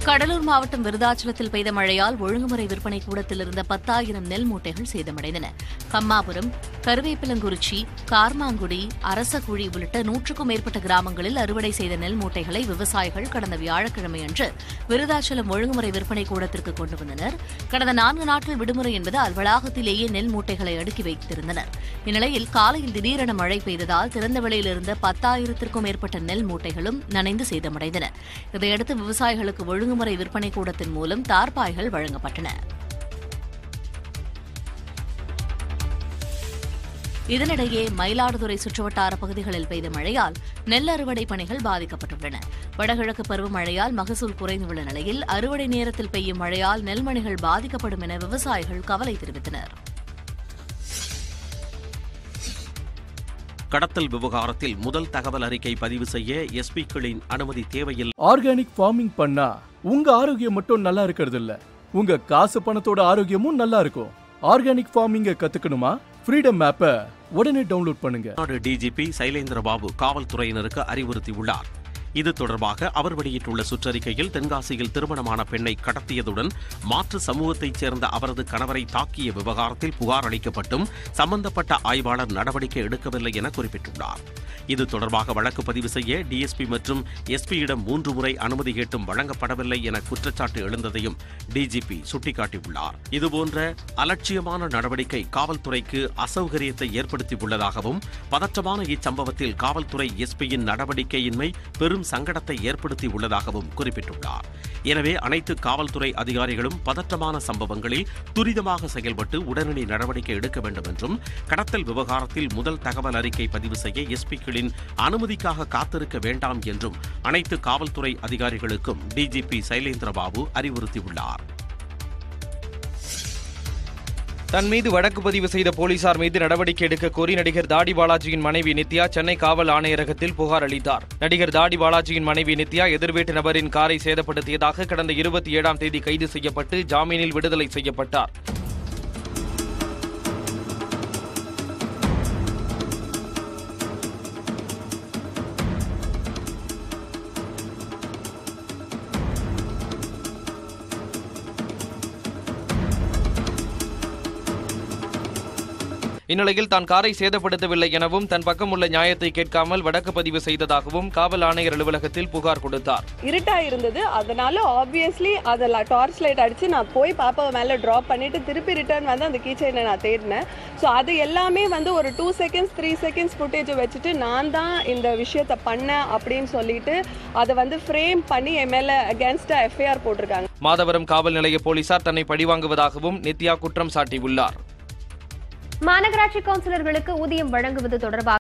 கடலூர் மாவட்டம் விருதாச்சலத்தில் பெய்த மழையால் ஒழுங்குமுறை விற்பனை கூடத்தில் இருந்த பத்தாயிரம் நெல் மூட்டைகள் சேதமடைந்தன கம்மாபுரம் கருவேப்பிலங்குறிச்சி கார்மாங்குடி அரசகுழி உள்ளிட்ட நூற்றுக்கும் மேற்பட்ட கிராமங்களில் அறுவடை செய்த நெல் மூட்டைகளை விவசாயிகள் கடந்த வியாழக்கிழமை அன்று விருதாச்சலம் ஒழுங்குமுறை விற்பனை கூடத்திற்கு கொண்டு வந்தனர் கடந்த நான்கு நாட்கள் விடுமுறை என்பதால் வளாகத்திலேயே நெல் மூட்டைகளை அடுக்கி வைத்திருந்தனர் இந்நிலையில் காலையில் திடீரென மழை பெய்ததால் திறந்த வெளியில் இருந்த பத்தாயிரத்திற்கும் மேற்பட்ட நெல் மூட்டைகளும் நனைந்து சேதமடைந்தன இதையடுத்து விவசாயிகளுக்கு ஒழுங்குமுறை விற்பனை கூடத்தின் மூலம் தார்பாய்கள் வழங்கப்பட்டன இதனிடையே மயிலாடுதுறை சுற்றுவட்டார பகுதிகளில் பெய்த மழையால் நெல் அறுவடை பணிகள் பாதிக்கப்பட்டுள்ளன வடகிழக்கு பருவமழையால் மகசூல் குறைந்துள்ள நிலையில் அறுவடை நேரத்தில் பெய்யும் மழையால் நெல்மணிகள் பாதிக்கப்படும் என விவசாயிகள் கவலை தெரிவித்தனர் கடத்தல் விவகாரத்தில் முதல் தகவல் அறிக்கை பதிவு செய்ய எஸ்பிக்களின் அனுமதி தேவையில்லை ஆர்கானிக் ஃபார்மிங் பண்ணா உங்க ஆரோக்கியம் மட்டும் நல்லா இருக்கிறது இல்ல உங்க காசு பணத்தோட ஆரோக்கியமும் நல்லா இருக்கும் ஆர்கானிக் ஃபார்மிங்க கத்துக்கணுமா ஃப்ரீடம் ஆப்பை உடனே டவுன்லோட் பண்ணுங்க தமிழ்நாடு டிஜிபி சைலேந்திர பாபு காவல்துறையினருக்கு அறிவுறுத்தியுள்ளார் இது தொடர்பாக அவர் வெளியிட்டுள்ள சுற்றறிக்கையில் தென்காசியில் திருமணமான பெண்ணை கடத்தியதுடன் மாற்று சமூகத்தைச் சேர்ந்த அவரது கணவரை தாக்கிய விவகாரத்தில் புகார் அளிக்கப்பட்டும் சம்பந்தப்பட்ட ஆய்வாளர் நடவடிக்கை எடுக்கவில்லை என குறிப்பிட்டுள்ளார் இது தொடர்பாக வழக்கு பதிவு செய்ய டிஎஸ்பி மற்றும் எஸ்பியிடம் மூன்று முறை அனுமதி கேட்டும் வழங்கப்படவில்லை என குற்றச்சாட்டு எழுந்ததையும் டிஜிபி சுட்டிக்காட்டியுள்ளார் இதுபோன்ற அலட்சியமான நடவடிக்கை காவல்துறைக்கு அசௌகரியத்தை ஏற்படுத்தியுள்ளதாகவும் பதற்றமான இச்சம்பவத்தில் காவல்துறை எஸ்பியின் நடவடிக்கையின்மை பெரும் சங்கடத்தை ஏற்படுத்தியுள்ளதாகவும் குறிப்பிட்டுள்ளார் எனவே அனைத்து காவல்துறை அதிகாரிகளும் பதற்றமான சம்பவங்களில் துரிதமாக செயல்பட்டு உடனடி நடவடிக்கை எடுக்க வேண்டும் என்றும் கடத்தல் விவகாரத்தில் முதல் தகவல் அறிக்கை பதிவு செய்ய எஸ்பிக்களின் அனுமதிக்காக காத்திருக்க வேண்டாம் என்றும் அனைத்து காவல்துறை அதிகாரிகளுக்கும் டிஜிபி சைலேந்திரபாபு அறிவுறுத்தியுள்ளார் தன் மீது வழக்கு பதிவு செய்த போலீசார் மீது நடவடிக்கை எடுக்க கோரி நடிகர் தாடி பாலாஜியின் மனைவி நித்யா சென்னை காவல் ஆணையரகத்தில் புகார் அளித்தார் நடிகர் தாடி பாலாஜியின் மனைவி நித்யா எதிர்வேட்டு நபரின் காரை சேதப்படுத்தியதாக கடந்த இருபத்தி ஏழாம் தேதி கைது செய்யப்பட்டு ஜாமீனில் விடுதலை செய்யப்பட்டார் இந்நிலையில் தான் காரை சேதப்படுத்தவில்லை எனவும் தன் பக்கம் உள்ள நியாயத்தை கேட்காமல் வழக்கு பதிவு செய்ததாகவும் காவல் ஆணையர் அலுவலகத்தில் புகார் கொடுத்தார் இருட்டா இருந்தது அதனால ஆப்வியஸ்லி அதில் டார்ச் லைட் அடிச்சு நான் போய் பாப்பாவை மேலே ட்ராப் பண்ணிட்டு திருப்பி ரிட்டர்ன் வந்து அந்த கீச்சைனை நான் தேடினேன் ஸோ அது எல்லாமே வந்து ஒரு டூ செகண்ட்ஸ் த்ரீ செகண்ட்ஸ் ஃபுட்டேஜை வச்சுட்டு நான் தான் இந்த விஷயத்த பண்ணேன் அப்படின்னு சொல்லிட்டு அதை வந்து ஃப்ரேம் பண்ணி என் மேலே அகேன்ஸ்டாக எஃப்ஐஆர் போட்டிருக்காங்க மாதவரம் காவல் நிலைய போலீசார் தன்னை பழிவாங்குவதாகவும் நித்யா குற்றம் சாட்டியுள்ளார் மாநகராட்சி கவுன்சிலர்களுக்கு ஊதியம் வழங்குவது தொடர்பாக